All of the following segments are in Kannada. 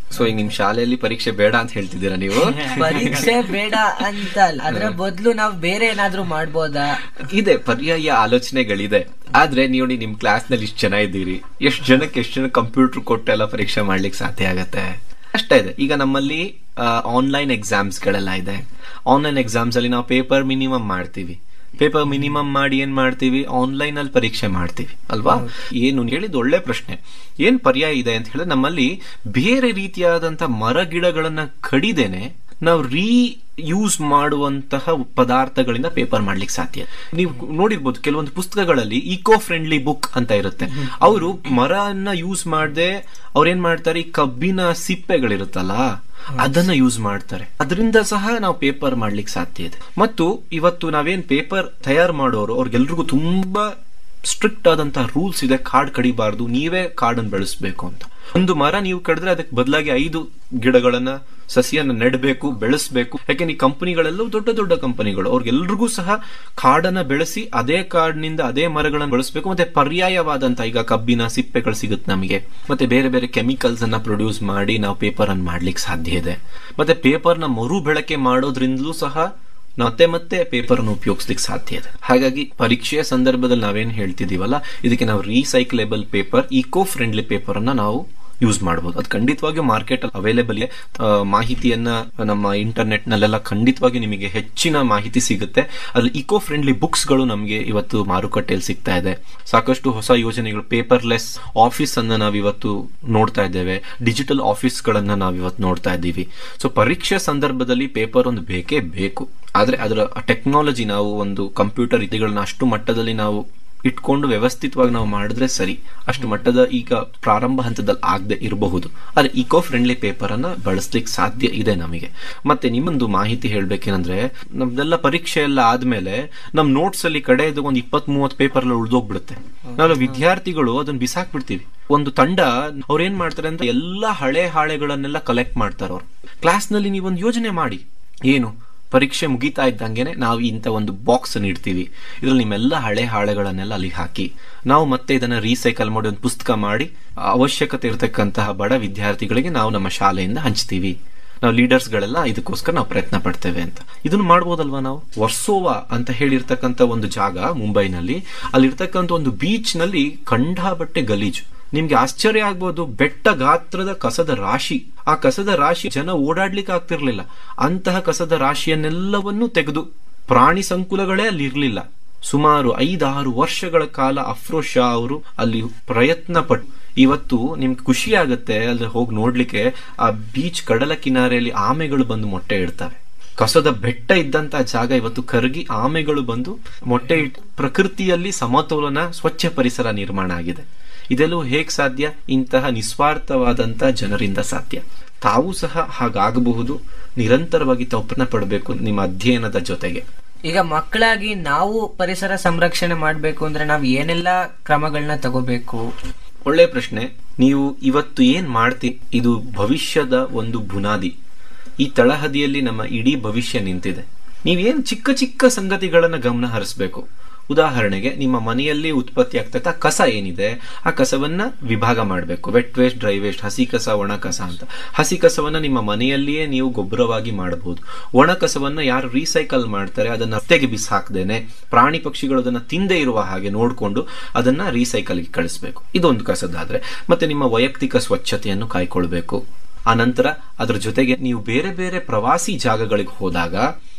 ಸೊ ಈಗ ನಿಮ್ ಶಾಲೆಯಲ್ಲಿ ಪರೀಕ್ಷೆ ಬೇಡ ಅಂತ ಹೇಳ್ತಿದ್ದೀರಾ ನೀವು ಪರೀಕ್ಷೆ ಬೇಡ ಅಂತ ಅಲ್ಲ ಅದ್ರ ಬದಲು ನಾವು ಬೇರೆ ಏನಾದ್ರೂ ಮಾಡ್ಬೋದಾ ಇದೆ ಪರ್ಯಾಯ ಆಲೋಚನೆಗಳಿದೆ ಆದ್ರೆ ನೀವು ನಿಮ್ ಕ್ಲಾಸ್ ನಲ್ಲಿ ಇಷ್ಟು ಜನ ಇದ್ದೀರಿ ಎಷ್ಟು ಜನಕ್ಕೆ ಎಷ್ಟು ಜನ ಕಂಪ್ಯೂಟರ್ ಕೊಟ್ಟೆಲ್ಲ ಪರೀಕ್ಷೆ ಮಾಡ್ಲಿಕ್ಕೆ ಸಾಧ್ಯ ಆಗತ್ತೆ ಅಷ್ಟೇ ಇದೆ ಈಗ ನಮ್ಮಲ್ಲಿ ಆನ್ಲೈನ್ ಎಕ್ಸಾಮ್ಸ್ ಗಳೆಲ್ಲ ಇದೆ ಆನ್ಲೈನ್ ಎಕ್ಸಾಮ್ಸ್ ಅಲ್ಲಿ ನಾವು ಪೇಪರ್ ಮಿನಿಮಮ್ ಮಾಡ್ತೀವಿ ಪೇಪರ್ ಮಿನಿಮಮ್ ಮಾಡಿ ಏನ್ ಮಾಡ್ತೀವಿ ಆನ್ಲೈನ್ ಅಲ್ಲಿ ಪರೀಕ್ಷೆ ಮಾಡ್ತೀವಿ ಅಲ್ವಾ ಏನು ಹೇಳಿದ ಒಳ್ಳೆ ಪ್ರಶ್ನೆ ಏನ್ ಪರ್ಯಾಯ ಇದೆ ಅಂತ ಹೇಳಿದ್ರೆ ನಮ್ಮಲ್ಲಿ ಬೇರೆ ರೀತಿಯಾದಂತ ಮರ ಗಿಡಗಳನ್ನ ಕಡಿದೇನೆ ನಾವು ರೀ ಯೂಸ್ ಮಾಡುವಂತಹ ಪದಾರ್ಥಗಳಿಂದ ಪೇಪರ್ ಮಾಡ್ಲಿಕ್ಕೆ ಸಾಧ್ಯ ನೀವು ನೋಡಿರ್ಬೋದು ಕೆಲವೊಂದು ಪುಸ್ತಕಗಳಲ್ಲಿ ಇಕೋ ಫ್ರೆಂಡ್ಲಿ ಬುಕ್ ಅಂತ ಇರುತ್ತೆ ಅವರು ಮರನ್ನ ಯೂಸ್ ಮಾಡದೆ ಅವ್ರೇನ್ ಮಾಡ್ತಾರೆ ಈ ಕಬ್ಬಿನ ಸಿಪ್ಪೆಗಳಿರುತ್ತಲ್ಲ ಅದನ್ನ ಯೂಸ್ ಮಾಡ್ತಾರೆ ಅದರಿಂದ ಸಹ ನಾವು ಪೇಪರ್ ಮಾಡ್ಲಿಕ್ಕೆ ಸಾಧ್ಯ ಇದೆ ಮತ್ತು ಇವತ್ತು ನಾವೇನ್ ಪೇಪರ್ ತಯಾರು ಮಾಡೋರು ಅವ್ರಿಗೆಲ್ರಿಗೂ ತುಂಬಾ ಸ್ಟ್ರಿಕ್ಟ್ ಆದಂತಹ ರೂಲ್ಸ್ ಇದೆ ಕಾಡ್ ಕಡಿಬಾರ್ದು ನೀವೇ ಕಾಡನ್ನು ಬೆಳೆಸಬೇಕು ಅಂತ ಒಂದು ಮರ ನೀವು ಕಡಿದ್ರೆ ಅದಕ್ಕೆ ಬದಲಾಗಿ ಐದು ಗಿಡಗಳನ್ನ ಸಸಿಯನ್ನ ನೆಡಬೇಕು ಬೆಳೆಸಬೇಕು ಯಾಕೆಂದ್ರೆ ಈ ಕಂಪನಿಗಳೆಲ್ಲವೂ ದೊಡ್ಡ ದೊಡ್ಡ ಕಂಪನಿಗಳು ಅವ್ರಿಗೆಲ್ರಿಗೂ ಸಹ ಕಾಡನ್ನ ಬೆಳೆಸಿ ಅದೇ ಕಾಡಿನಿಂದ ಅದೇ ಮರಗಳನ್ನು ಬೆಳೆಸಬೇಕು ಮತ್ತೆ ಪರ್ಯಾಯವಾದಂತ ಈಗ ಕಬ್ಬಿನ ಸಿಪ್ಪೆಗಳು ಸಿಗುತ್ತೆ ನಮಗೆ ಮತ್ತೆ ಬೇರೆ ಬೇರೆ ಕೆಮಿಕಲ್ಸ್ ಅನ್ನ ಪ್ರೊಡ್ಯೂಸ್ ಮಾಡಿ ನಾವು ಪೇಪರ್ ಅನ್ನು ಮಾಡ್ಲಿಕ್ಕೆ ಸಾಧ್ಯ ಇದೆ ಮತ್ತೆ ಪೇಪರ್ ನ ಮರು ಬಳಕೆ ಮಾಡೋದ್ರಿಂದಲೂ ಸಹ ಮತ್ತೆ ಮತ್ತೆ ಪೇಪರ್ ಅನ್ನು ಉಪಯೋಗಿಸ್ಲಿಕ್ಕೆ ಸಾಧ್ಯ ಇದೆ ಹಾಗಾಗಿ ಪರೀಕ್ಷೆಯ ಸಂದರ್ಭದಲ್ಲಿ ನಾವೇನ್ ಹೇಳ್ತಿದೀವಲ್ಲ ಇದಕ್ಕೆ ನಾವು recyclable paper eco friendly paper ಅನ್ನ ನಾವು ಯೂಸ್ ಮಾಡಬಹುದು ಅದು ಖಂಡಿತವಾಗಿಯೂ ಮಾರ್ಕೆಟ್ ಅಲ್ಲಿ ಅವೈಲೇಬಲ್ ಇದೆ ಆ, ಮಾಹಿತಿಯನ್ನ ನಮ್ಮ ಇಂಟರ್ನೆಟ್ ನಲ್ಲೆಲ್ಲ ಖಂಡಿತವಾಗಿ ನಿಮಗೆ ಹೆಚ್ಚಿನ ಮಾಹಿತಿ ಸಿಗುತ್ತೆ ಅದ್ರಲ್ಲಿ ಇಕೋ ಫ್ರೆಂಡ್ಲಿ ಬುಕ್ಸ್ ಗಳು ನಮಗೆ ಇವತ್ತು ಮಾರುಕಟ್ಟೆಯಲ್ಲಿ ಸಿಗ್ತಾ ಇದೆ ಸಾಕಷ್ಟು ಹೊಸ ಯೋಜನೆಗಳು ಪೇಪರ್ಲೆಸ್ ಆಫೀಸ್ ಅನ್ನ ನಾವಿವತ್ತು ನೋಡ್ತಾ ಇದ್ದೇವೆ ಡಿಜಿಟಲ್ ಆಫೀಸ್ ಗಳನ್ನ ನಾವಿವತ್ತು ನೋಡ್ತಾ ಇದ್ದೀವಿ ಸೊ ಪರೀಕ್ಷೆ ಸಂದರ್ಭದಲ್ಲಿ ಪೇಪರ್ ಒಂದು ಬೇಕೇ ಬೇಕು ಆದ್ರೆ ಅದರ ಟೆಕ್ನಾಲಜಿ ನಾವು ಒಂದು ಕಂಪ್ಯೂಟರ್ ಇದಿಗಳನ್ನ ಅಷ್ಟು ಮಟ್ಟದಲ್ಲಿ ನಾವು ಇಟ್ಕೊಂಡು ವ್ಯವಸ್ಥಿತವಾಗಿ ನಾವು ಮಾಡಿದ್ರೆ ಸರಿ ಅಷ್ಟು ಮಟ್ಟದ ಈಗ ಪ್ರಾರಂಭ ಹಂತದಲ್ಲಿ ಆಗದೆ ಇರಬಹುದು ಆದ್ರೆ ಇಕೋ ಫ್ರೆಂಡ್ಲಿ ಪೇಪರ್ ಅನ್ನ ಬಳಸ್ಲಿಕ್ಕೆ ಸಾಧ್ಯ ಇದೆ ನಮಗೆ ಮತ್ತೆ ನಿಮ್ಮೊಂದು ಮಾಹಿತಿ ಹೇಳ್ಬೇಕೇನಂದ್ರೆ ನಮ್ದೆಲ್ಲ ಪರೀಕ್ಷೆ ಎಲ್ಲ ಆದ್ಮೇಲೆ ನಮ್ ನೋಟ್ಸ್ ಅಲ್ಲಿ ಕಡೆದು ಒಂದು ಇಪ್ಪತ್ ಮೂವತ್ ಪೇಪರ್ ಎಲ್ಲ ಉಳ್ದೋಗ್ಬಿಡುತ್ತೆ ನಾವು ವಿದ್ಯಾರ್ಥಿಗಳು ಅದನ್ನ ಬಿಸಾಕ್ ಬಿಡ್ತೀವಿ ಒಂದು ತಂಡ ಅವ್ರು ಏನ್ ಮಾಡ್ತಾರೆ ಅಂತ ಎಲ್ಲಾ ಹಳೆ ಹಾಳೆಗಳನ್ನೆಲ್ಲ ಕಲೆಕ್ಟ್ ಮಾಡ್ತಾರೆ ಅವ್ರು ಕ್ಲಾಸ್ ನಲ್ಲಿ ನೀವೊಂದು ಯೋಜನೆ ಮಾಡಿ ಏನು ಪರೀಕ್ಷೆ ಮುಗಿತಾ ಇದ್ದಂಗೆನೆ ನಾವು ಇಂಥ ಒಂದು ಬಾಕ್ಸ್ ಅನ್ನು ಇಡ್ತೀವಿ ಇದ್ರಲ್ಲಿ ನಿಮ್ಮೆಲ್ಲ ಹಳೆ ಹಾಳೆಗಳನ್ನೆಲ್ಲ ಅಲ್ಲಿ ಹಾಕಿ ನಾವು ಮತ್ತೆ ಇದನ್ನ ರೀಸೈಕಲ್ ಮಾಡಿ ಒಂದು ಪುಸ್ತಕ ಮಾಡಿ ಅವಶ್ಯಕತೆ ಇರತಕ್ಕಂತಹ ಬಡ ವಿದ್ಯಾರ್ಥಿಗಳಿಗೆ ನಾವು ನಮ್ಮ ಶಾಲೆಯಿಂದ ಹಂಚ್ತೀವಿ ನಾವು ಲೀಡರ್ಸ್ ಗಳೆಲ್ಲ ಇದಕ್ಕೋಸ್ಕರ ನಾವು ಪ್ರಯತ್ನ ಪಡ್ತೇವೆ ಅಂತ ಇದನ್ನ ಮಾಡ್ಬೋದಲ್ವಾ ನಾವು ವರ್ಸೋವಾ ಅಂತ ಹೇಳಿರ್ತಕ್ಕಂಥ ಒಂದು ಜಾಗ ಮುಂಬೈನಲ್ಲಿ ಅಲ್ಲಿರ್ತಕ್ಕಂಥ ಒಂದು ಬೀಚ್ ನಲ್ಲಿ ಕಂಡಾಬಟ್ಟೆ ಗಲೀಜು ನಿಮ್ಗೆ ಆಶ್ಚರ್ಯ ಆಗ್ಬೋದು ಬೆಟ್ಟ ಗಾತ್ರದ ಕಸದ ರಾಶಿ ಆ ಕಸದ ರಾಶಿ ಜನ ಓಡಾಡ್ಲಿಕ್ಕೆ ಆಗ್ತಿರ್ಲಿಲ್ಲ ಅಂತಹ ಕಸದ ರಾಶಿಯನ್ನೆಲ್ಲವನ್ನೂ ತೆಗೆದು ಪ್ರಾಣಿ ಸಂಕುಲಗಳೇ ಅಲ್ಲಿ ಇರ್ಲಿಲ್ಲ ಸುಮಾರು ಐದಾರು ವರ್ಷಗಳ ಕಾಲ ಅಫ್ರೋ ಶಾ ಅವರು ಅಲ್ಲಿ ಪ್ರಯತ್ನ ಪಟ್ಟು ಇವತ್ತು ನಿಮ್ಗೆ ಖುಷಿ ಆಗತ್ತೆ ಅಲ್ಲಿ ಹೋಗಿ ನೋಡ್ಲಿಕ್ಕೆ ಆ ಬೀಚ್ ಕಡಲ ಕಿನಾರೆಯಲ್ಲಿ ಆಮೆಗಳು ಬಂದು ಮೊಟ್ಟೆ ಇಡ್ತವೆ ಕಸದ ಬೆಟ್ಟ ಇದ್ದಂತ ಜಾಗ ಇವತ್ತು ಕರಗಿ ಆಮೆಗಳು ಬಂದು ಮೊಟ್ಟೆ ಇಟ್ ಪ್ರಕೃತಿಯಲ್ಲಿ ಸಮತೋಲನ ಸ್ವಚ್ಛ ಪರಿಸರ ನಿರ್ಮಾಣ ಆಗಿದೆ ಇದೆಲ್ಲವೂ ಹೇಗ್ ಸಾಧ್ಯ ಇಂತಹ ನಿಸ್ವಾರ್ಥವಾದಂತ ಜನರಿಂದ ಸಾಧ್ಯ ತಾವು ಸಹ ಹಾಗಾಗಬಹುದು ನಿರಂತರವಾಗಿ ತಾವು ಪ್ರಯತ್ನ ಪಡಬೇಕು ನಿಮ್ಮ ಅಧ್ಯಯನದ ಜೊತೆಗೆ ಈಗ ಮಕ್ಕಳಾಗಿ ನಾವು ಪರಿಸರ ಸಂರಕ್ಷಣೆ ಮಾಡ್ಬೇಕು ಅಂದ್ರೆ ನಾವ್ ಏನೆಲ್ಲ ಕ್ರಮಗಳನ್ನ ತಗೋಬೇಕು ಒಳ್ಳೆ ಪ್ರಶ್ನೆ ನೀವು ಇವತ್ತು ಏನ್ ಮಾಡ್ತಿ ಇದು ಭವಿಷ್ಯದ ಒಂದು ಬುನಾದಿ ಈ ತಳಹದಿಯಲ್ಲಿ ನಮ್ಮ ಇಡೀ ಭವಿಷ್ಯ ನಿಂತಿದೆ ನೀವೇನ್ ಚಿಕ್ಕ ಚಿಕ್ಕ ಸಂಗತಿಗಳನ್ನ ಗಮನ ಹರಿಸಬೇಕು ಉದಾಹರಣೆಗೆ ನಿಮ್ಮ ಮನೆಯಲ್ಲಿ ಉತ್ಪತ್ತಿ ಆಗ್ತಕ್ಕ ಕಸ ಏನಿದೆ ಆ ಕಸವನ್ನ ವಿಭಾಗ ಮಾಡಬೇಕು ವೆಟ್ ವೇಸ್ಟ್ ಡ್ರೈ ವೇಸ್ಟ್ ಹಸಿ ಕಸ ಒಣ ಕಸ ಅಂತ ಹಸಿ ಕಸವನ್ನ ನಿಮ್ಮ ಮನೆಯಲ್ಲಿಯೇ ನೀವು ಗೊಬ್ಬರವಾಗಿ ಮಾಡಬಹುದು ಒಣ ಕಸವನ್ನ ಯಾರು ರೀಸೈಕಲ್ ಮಾಡ್ತಾರೆ ಅದನ್ನ ರಸ್ತೆಗೆ ಬಿಸಾಕ್ದೇನೆ ಪ್ರಾಣಿ ಪಕ್ಷಿಗಳು ಅದನ್ನ ತಿಂದೇ ಇರುವ ಹಾಗೆ ನೋಡಿಕೊಂಡು ಅದನ್ನ ರೀಸೈಕಲ್ಗೆ ಕಳಿಸ್ಬೇಕು ಇದೊಂದು ಕಸದಾದ್ರೆ ಮತ್ತೆ ನಿಮ್ಮ ವೈಯಕ್ತಿಕ ಸ್ವಚ್ಛತೆಯನ್ನು ಕಾಯ್ಕೊಳ್ಬೇಕು ಆ ನಂತರ ಅದ್ರ ಜೊತೆಗೆ ನೀವು ಬೇರೆ ಬೇರೆ ಪ್ರವಾಸಿ ಜಾಗಗಳಿಗೆ ಹೋದಾಗ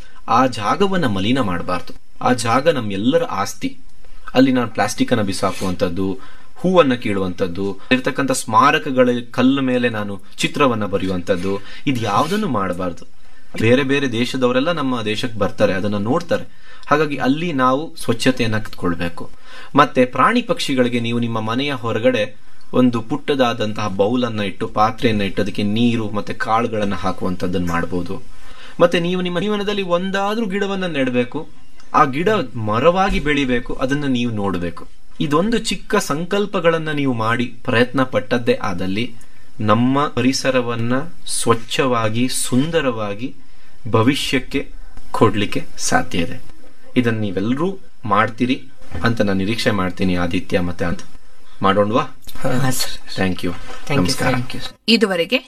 ಆ ಜಾಗವನ್ನ ಮಲಿನ ಮಾಡಬಾರ್ದು ಆ ಜಾಗ ನಮ್ಮೆಲ್ಲರ ಆಸ್ತಿ ಅಲ್ಲಿ ನಾನು ಪ್ಲಾಸ್ಟಿಕ್ ಅನ್ನ ಬಿಸಾಕುವಂಥದ್ದು ಹೂವನ್ನ ಕೀಳುವಂಥದ್ದು ಇರ್ತಕ್ಕಂಥ ಸ್ಮಾರಕಗಳ ಕಲ್ಲು ಮೇಲೆ ನಾನು ಚಿತ್ರವನ್ನ ಬರೆಯುವಂಥದ್ದು ಇದು ಯಾವುದನ್ನು ಮಾಡಬಾರ್ದು ಬೇರೆ ಬೇರೆ ದೇಶದವರೆಲ್ಲ ನಮ್ಮ ದೇಶಕ್ಕೆ ಬರ್ತಾರೆ ಅದನ್ನ ನೋಡ್ತಾರೆ ಹಾಗಾಗಿ ಅಲ್ಲಿ ನಾವು ಸ್ವಚ್ಛತೆಯನ್ನ ಕತ್ಕೊಳ್ಬೇಕು ಮತ್ತೆ ಪ್ರಾಣಿ ಪಕ್ಷಿಗಳಿಗೆ ನೀವು ನಿಮ್ಮ ಮನೆಯ ಹೊರಗಡೆ ಒಂದು ಪುಟ್ಟದಾದಂತಹ ಬೌಲನ್ನ ಇಟ್ಟು ಪಾತ್ರೆಯನ್ನ ಇಟ್ಟು ಅದಕ್ಕೆ ನೀರು ಮತ್ತೆ ಕಾಳುಗಳನ್ನ ಹಾಕುವಂತದ್ದನ್ನು ಮಾಡಬಹುದು ಮತ್ತೆ ನೀವು ನಿಮ್ಮ ಜೀವನದಲ್ಲಿ ಒಂದಾದ್ರೂ ಗಿಡವನ್ನ ನೆಡಬೇಕು ಆ ಗಿಡ ಮರವಾಗಿ ಬೆಳಿಬೇಕು ಅದನ್ನ ನೀವು ನೋಡಬೇಕು ಇದೊಂದು ಚಿಕ್ಕ ಸಂಕಲ್ಪಗಳನ್ನ ನೀವು ಮಾಡಿ ಪ್ರಯತ್ನ ಪಟ್ಟದ್ದೇ ಆದಲ್ಲಿ ನಮ್ಮ ಪರಿಸರವನ್ನ ಸ್ವಚ್ಛವಾಗಿ ಸುಂದರವಾಗಿ ಭವಿಷ್ಯಕ್ಕೆ ಕೊಡ್ಲಿಕ್ಕೆ ಸಾಧ್ಯ ಇದೆ ಇದನ್ನ ನೀವೆಲ್ಲರೂ ಮಾಡ್ತೀರಿ ಅಂತ ನಾನು ನಿರೀಕ್ಷೆ ಮಾಡ್ತೀನಿ ಆದಿತ್ಯ ಮತ್ತೆ ಅಂತ ಮಾಡೋಣವಾ ಥ್ಯಾಂಕ್ ಯು ಥ್ಯಾಂಕ್ ಯು ನಮಸ್ಕಾರ ಥ್ಯಾಂಕ್ ಯು ಇದುವರೆಗೆ